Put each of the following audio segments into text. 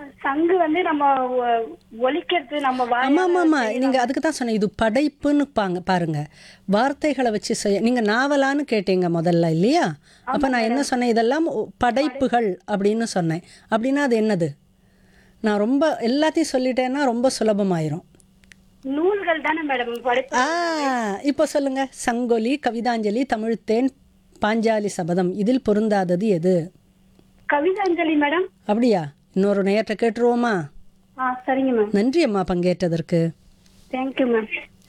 சங்கு வந்து நம்ம ஒ- ஒலிக்கிறது நம்ம ஆமா வாயால ஆமா ஆமா செய்யலாம். நீங்க அதுக்கு தான் சொன்னேன் இது படைப்புன்னு பாங்க பாருங்க வார்த்தைகளை வச்சு செய்ய நீங்க நாவலான்னு கேட்டீங்க முதல்ல இல்லையா அப்ப நான் என்ன சொன்னேன் இதெல்லாம் ஒ- படைப்புகள் அப்படின்னு சொன்னேன் அப்படின்னா அது என்னது நான் ரொம்ப எல்லாத்தையும் சொல்லிட்டேன்னா ரொம்ப சுலபமாயிரும் நூல்கள் தானே மேடம் படைப்பு ஆ இப்போ சொல்லுங்க சங்கொலி கவிதாஞ்சலி தமிழ்த்தேன் பாஞ்சாலி சபதம் இதில் பொருந்தாதது எது கவிதாஞ்சலி மேடம் அப்படியா இன்னொரு நேரத்தை கேட்டுருவோமா ஆ சரிங்க மேம் நன்றி அம்மா பங்கேற்றதற்கு தேங்க்யூ மேம்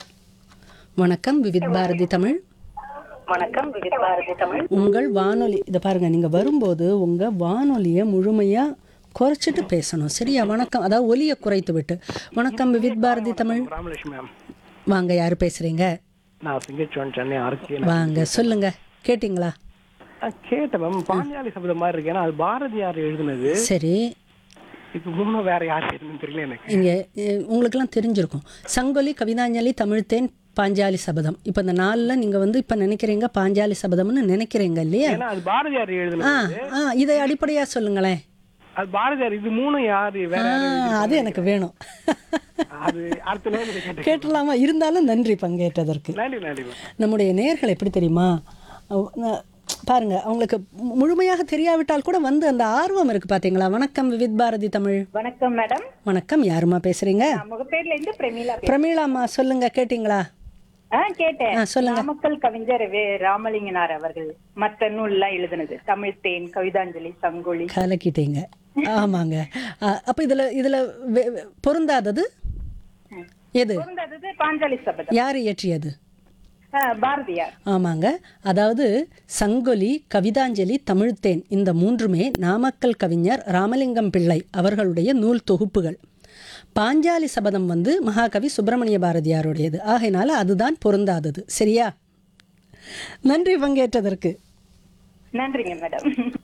வணக்கம் விவித் பாரதி தமிழ் வணக்கம் விவித் பாரதி தமிழ் உங்கள் வானொலி இதை பாருங்க நீங்க வரும்போது உங்க வானொலியை முழுமையா குறைச்சிட்டு பேசணும் சரியா வணக்கம் அதாவது ஒலியை குறைத்து விட்டு வணக்கம் விவித் பாரதி தமிழ் ராமலட்சுமி மேம் வாங்க யாரு பேசுறீங்க நான் சிங்கச்சோன் சென்னை ஆர்கே வாங்க சொல்லுங்க கேட்டிங்களா கேட்டேன் மேம் பாஞ்சாலி சபதம் மாதிரி இருக்கு ஏன்னா அது பாரதியார் எழுதுனது சரி இப்போ மூணு வேற யார் எழுதுனது தெரியல எனக்கு இங்கே உங்களுக்கெல்லாம் தெரிஞ்சிருக்கும் சங்கொலி கவிதாஞ்சலி தமிழ்த்தேன் பாஞ்சாலி சபதம் இப்போ இந்த நாளில் நீங்கள் வந்து இப்போ நினைக்கிறீங்க பாஞ்சாலி சபதம்னு நினைக்கிறீங்க இல்லையா ஏன்னா அது பாரதியார் ஆ எழுதுனது ஆ இதை அடிப்படையாக சொல்லுங்களேன் அது பாரதியார் இது மூணு யாரு வேற ஆ யாரு அது எனக்கு வேணும் அது அடுத்த நேரம் கேட்டேன் கேட்டலாமா இருந்தாலும் நன்றி பங்கேற்றதற்கு நன்றி நன்றி மேம் நம்முடைய நேர்கள் எப்படி தெரியுமா அவ்- ந- பாருங்க அவங்களுக்கு மு- முழுமையாக தெரியாவிட்டால் கூட வந்து அந்த ஆர்வம் இருக்கு பாத்தீங்களா வணக்கம் விவித் பாரதி தமிழ் வணக்கம் மேடம் வணக்கம் யாருமா பேசுறீங்க நான் முகப்பேர்ல இருந்து பிரமீளா பேசுறேன். பிரமீளாம்மா சொல்லுங்க கேட்டிங்களா ஆ கேட்டேன் ஆ, சொல்லுங்க. நாமக்கல் கவிஞர் வே ராமலிங்கனார் அவர்கள் மத்த நூல்லாம் எழுதுனது தமிழ் தேன் கவிதாஞ்சலி சங்கொலி கலக்கிட்டீங்க ஆமாங்க ஆ, அப்ப இதுல இதுல வெ- வெ- பொருந்தாதது எது பொருந்தது பாஞ்சாலி சபதம் யார் இயற்றியது ஆ, பாரதியார் ஆமாங்க அதாவது சங்கொலி கவிதாஞ்சலி தமிழ்த்தேன் இந்த மூன்றுமே நாமக்கல் கவிஞர் ராமலிங்கம் பிள்ளை அவர்களுடைய நூல் தொகுப்புகள் பாஞ்சாலி சபதம் வந்து மகாகவி சுப்பிரமணிய பாரதியாருடையது ஆகையினால அதுதான் பொருந்தாதது சரியா நன்றி பங்கேற்றதற்கு நன்றிங்க மேடம்